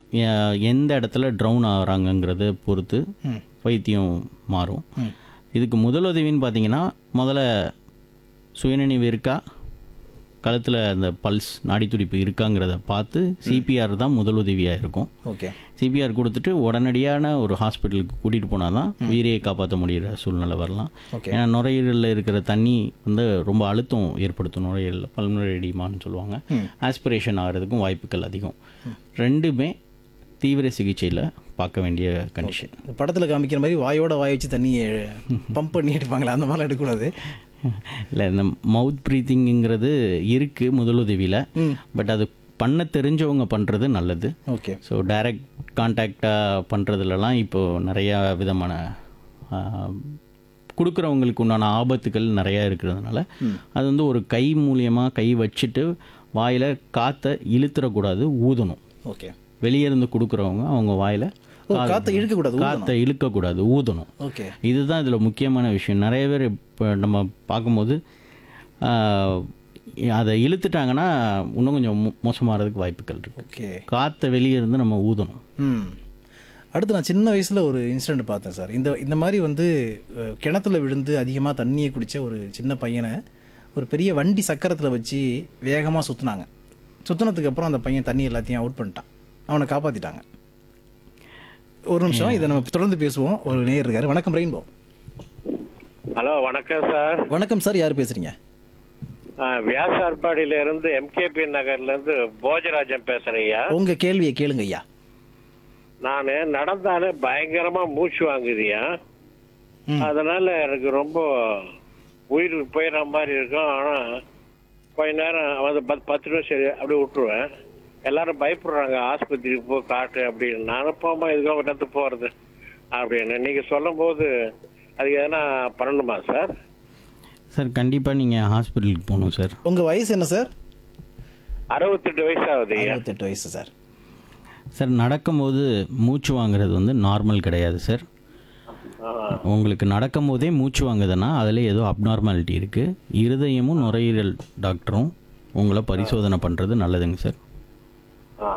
எ- எந்த இடத்துல ட்ரவுன் ஆகுறாங்கங்கிறத பொறுத்து ம். வைத்தியம் மாறும் ம். இதுக்கு முதலுதவின்னு பார்த்தீங்கன்னா முதல்ல சுயநினைவு இருக்கா கழுத்தில் அந்த பல்ஸ் நாடித்துடிப்பு இருக்காங்கிறத பார்த்து சிபிஆர் தான் முதலுதவியாக இருக்கும் ஓகே சிபிஆர் கொடுத்துட்டு உடனடியான ஒரு ஹாஸ்பிட்டலுக்கு கூட்டிகிட்டு போனால் தான் உயிரையை காப்பாற்ற முடிகிற சூழ்நிலை வரலாம் ஓகே ஏன்னா நுரையீரலில் இருக்கிற தண்ணி வந்து ரொம்ப அழுத்தம் ஏற்படுத்தும் நுரையீரலில் பல்முறை எடிமான்னு சொல்லுவாங்க ஆஸ்பிரேஷன் ஆகிறதுக்கும் வாய்ப்புகள் அதிகம் ரெண்டுமே தீவிர சிகிச்சையில் பார்க்க வேண்டிய கண்டிஷன் இந்த படத்தில் காமிக்கிற மாதிரி வாயோட வாய் வச்சு தண்ணியை பம்ப் பண்ணி எடுப்பாங்களே அந்த மாதிரிலாம் எடுக்கக்கூடாது இல்லை இந்த மவுத் ப்ரீத்திங்கிறது இருக்குது முதலுதவியில் ம். பட் அது பண்ண தெரிஞ்சவங்க பண்ணுறது நல்லது ஓகே ஸோ டைரக்ட் கான்டாக்டாக பண்ணுறதுலலாம் இப்போது நிறையா விதமான கொடுக்குறவங்களுக்கு உண்டான ஆபத்துகள் நிறையா இருக்கிறதுனால அது வந்து ஒரு கை மூலியமாக கை வச்சுட்டு வாயில் காற்றை இழுத்துறக்கூடாது ஊதணும் ஓகே வெளியே இருந்து கொடுக்குறவங்க அவங்க வாயில் ஓ காற்றை இழுக்கக்கூடாது காற்றை இழுக்கக்கூடாது ஊதணும் ஓகே இதுதான் இதில் முக்கியமான விஷயம் நிறைய பேர் இப்போ நம்ம பார்க்கும்போது ஆஹ், அதை இழுத்துட்டாங்கன்னா இன்னும் கொஞ்சம் மோ- மோசமாகிறதுக்கு வாய்ப்புகள் இருக்கு ஓகே காற்றை வெளியே இருந்து நம்ம ஊதணும் ம் அடுத்து நான் சின்ன வயசில் ஒரு இன்சிடென்ட் பார்த்தேன் சார் இந்த இந்த மாதிரி வந்து அஹ், கிணத்துல விழுந்து அதிகமாக தண்ணியை குடித்த ஒரு சின்ன பையனை ஒரு பெரிய வண்டி சக்கரத்தில் வச்சு வேகமாக சுற்றுனாங்க சுற்றினதுக்கு அப்புறம் அந்த பையன் தண்ணி எல்லாத்தையும் அவுட் பண்ணிட்டான் அவனை காப்பாற்றிட்டாங்க ஒரு நிமிஷம் இதை நம்ம தொடர்ந்து பேசுவோம் ஒரு நேயர் இருக்காரு வணக்கம் ரெயின்போ ஹலோ வணக்கம் சார் வணக்கம் சார் யார் பேசுறீங்க வியாசார்பாடியில இருந்து எம்கேபி நகர்ல இருந்து போஜராஜன் பேசுறேன்யா உங்க கேள்வியை கேளுங்க ஐயா நான் நடந்தாலே பயங்கரமா மூச்சு வாங்குதியா அதனால எனக்கு ரொம்ப உயிர் போயிடுற மாதிரி இருக்கும் ஆனா கொஞ்ச நேரம் வந்து பத்து பத்து நிமிஷம் சரி அப்படியே விட்டுருவேன் எல்லாரும் பயப்படுறாங்க ஆஸ்பத்திரிக்கு போ காட்டு அப்படின்னு நானும் போமா இதுக்காக நடந்து போறது அப்படின்னு நீங்க சொல்லும் போது அதுக்கு எதனா பண்ணணுமா சார் சார் கண்டிப்பாக நீங்கள் ஹாஸ்பிட்டலுக்கு போகணும் சார் உங்க வயசு என்ன சார் அறுபத்தெட்டு வயசு ஆகுது அறுபத்தெட்டு வயசு சார் சார் நடக்கும்போது மூச்சு வாங்குறது வந்து நார்மல் கிடையாது சார் உங்களுக்கு நடக்கும்போதே மூச்சு வாங்குதுன்னா அதில் ஏதோ அப்நார்மாலிட்டி இருக்குது இருதயமும் நுரையீரல் டாக்டரும் உங்களை பரிசோதனை பண்ணுறது நல்லதுங்க சார் ஆ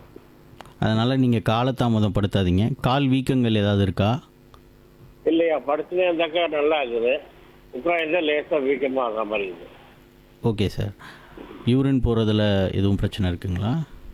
அதனால் நீங்கள் காலதாமதப்படுத்தாதீங்க கால் வீக்கங்கள் ஏதாவது இருக்கா இல்லையா படுத்துனே இருந்தாக்கா நல்லா இருக்குது உட்காந்து லேசாக வீக்கமாக ஆகிற மாதிரி இருக்குது ஓகே சார் யூரின் போகிறதுல எதுவும் பிரச்சனை இருக்குங்களா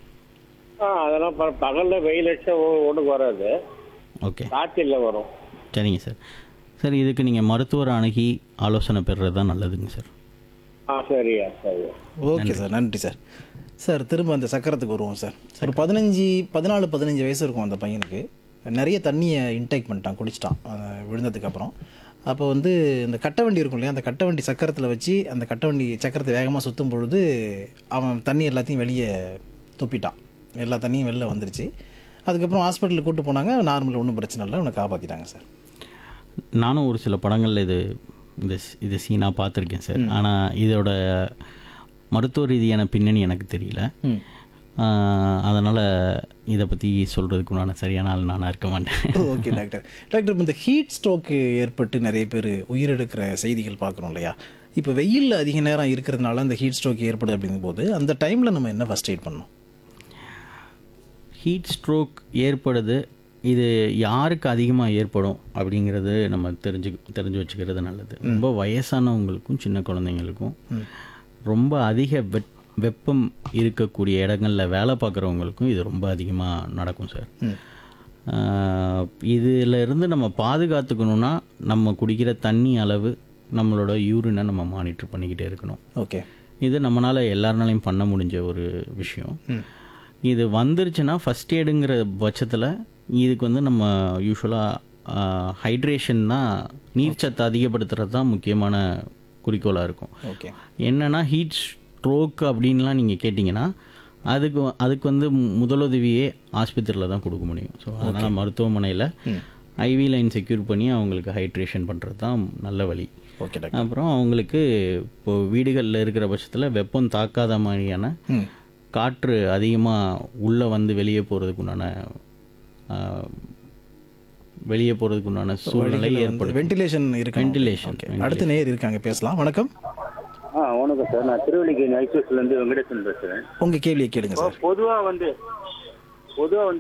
ஆ அதெல்லாம் ப பகலில் வெயில் அடிச்சா ஒன்றுக்கு வராது ஓகே காற்றில் வரும் சரிங்க சார் சார் இதுக்கு நீங்கள் மருத்துவரை அணுகி ஆலோசனை பெறுறது தான் நல்லதுங்க சார் ஆ சரியா சரியா ஓகே சார் நன்றி சார் சார் திரும்ப அந்த சக்கரத்துக்கு வருவோம் சார் ஒரு பதினஞ்சு பதினாலு பதினஞ்சு வயசு இருக்கும் அந்த பையனுக்கு நிறைய தண்ணியை இன்டேக் பண்ணிட்டான் குடிச்சிட்டான் அஹ், விழுந்ததுக்கு அப்புறம் அப்போ வந்து இந்த கட்டை வண்டி இருக்கும் இல்லையா அந்த கட்டை வண்டி சக்கரத்தில் வச்சு அந்த கட்டை வண்டி சக்கரத்தை வேகமாக சுற்றும் பொழுது அவன் தண்ணி எல்லாத்தையும் வெளியே துப்பிட்டான் எல்லா தண்ணியும் வெளில வந்துருச்சு அதுக்கப்புறம் ஹாஸ்பிட்டலுக்கு கூட்டு போனாங்க நார்மல் ஒன்றும் பிரச்சனை இல்லை அவனை காப்பாற்றிட்டாங்க சார் நானும் ஒரு சில படங்களில் இது இந்த ஸ்- இது சீனாக பார்த்துருக்கேன் சார் ஆனால் இதோட மருத்துவ ரீதியான பின்னணி எனக்கு தெரியல ம் அதனால் இதை பற்றி சொல்கிறதுக்கு உண்டான சரியான ஆள் நானாக இருக்க மாட்டேன் ஓகே டாக்டர் டாக்டர் இப்போ இந்த ஹீட் ஸ்ட்ரோக்கு ஏற்பட்டு நிறைய பேர் உயிரிழக்கிற செய்திகள் பார்க்குறோம் இல்லையா இப்போ வெயிலில் அதிக நேரம் இருக்கிறதுனால அந்த ஹீட் ஸ்ட்ரோக் ஏற்படுது அப்படிங்கும்போது அந்த டைமில் நம்ம என்ன ஃபஸ்ட் எய்ட் பண்ணணும் ஹீட் ஸ்ட்ரோக் ஏற்படுது இது யாருக்கு அதிகமாக ஏற்படும் அப்படிங்கிறது நம்ம தெரிஞ்சு தெரிஞ்சு வச்சுக்கிறது நல்லது ரொம்ப வயசானவங்களுக்கும் சின்ன குழந்தைங்களுக்கும் ரொம்ப அதிக வெப் வெப்பம் இருக்கக்கூடிய இடங்களில் வேலை பார்க்குறவங்களுக்கும் இது ரொம்ப அதிகமாக நடக்கும் சார் ஆஹ் இதுல இருந்து நம்ம பாதுகாத்துக்கணும்னா நம்ம குடிக்கிற தண்ணி அளவு நம்மளோட யூரினை நம்ம மானிட்டர் பண்ணிக்கிட்டே இருக்கணும் ஓகே இது நம்மளால் எல்லாருனாலையும் பண்ண முடிஞ்ச ஒரு விஷயம் இது வந்துருச்சுன்னா ஃபஸ்ட் எய்டுங்கிற பட்சத்தில் இதுக்கு வந்து நம்ம யூஸ்வலாக ஹைட்ரேஷன் தான் நீர்ச்சத்தை அதிகப்படுத்துறது தான் முக்கியமான குறிக்கோளாக இருக்கும் ஓகே என்னன்னா ஹீட் ஸ்ட்ரோக் அப்படின்லாம் நீங்கள் கேட்டிங்கன்னா அதுக்கு வ- அதுக்கு வந்து மு- முதலுதவியே ஆஸ்பத்திரியில் தான் கொடுக்க முடியும் ஸோ அதனால் மருத்துவமனையில் ஐவி லைன் செக்யூர் பண்ணி அவங்களுக்கு ஹைட்ரேஷன் பண்ணுறது தான் நல்ல வழி ஓகே டாக்டர் அப்புறம் அவங்களுக்கு இப்போ வீடுகளில் இருக்கிற பட்சத்தில் வெப்பம் தாக்காத மாதிரியான ம் காற்று அதிகமாக உள்ளே வந்து வெளியே போகிறதுக்கு உண்டான வெளியே போகிறதுக்கு உண்டான சூழ்நிலை ஏற்படும் வென்டிலேஷன் இருக்கு Ventilation, ஓகே அடுத்த நேர் இருக்காங்க பேசலாம் வணக்கம் ஆ வணக்கம் சார் நான் திருவள்ளிக்கேணி ஐசிஎஸ்லேருந்து வெங்கடேசன் பேசுகிறேன் உங்கள் கேள்வியை கேளுங்க சார் பொதுவாக வந்து பொதுவாக வந்து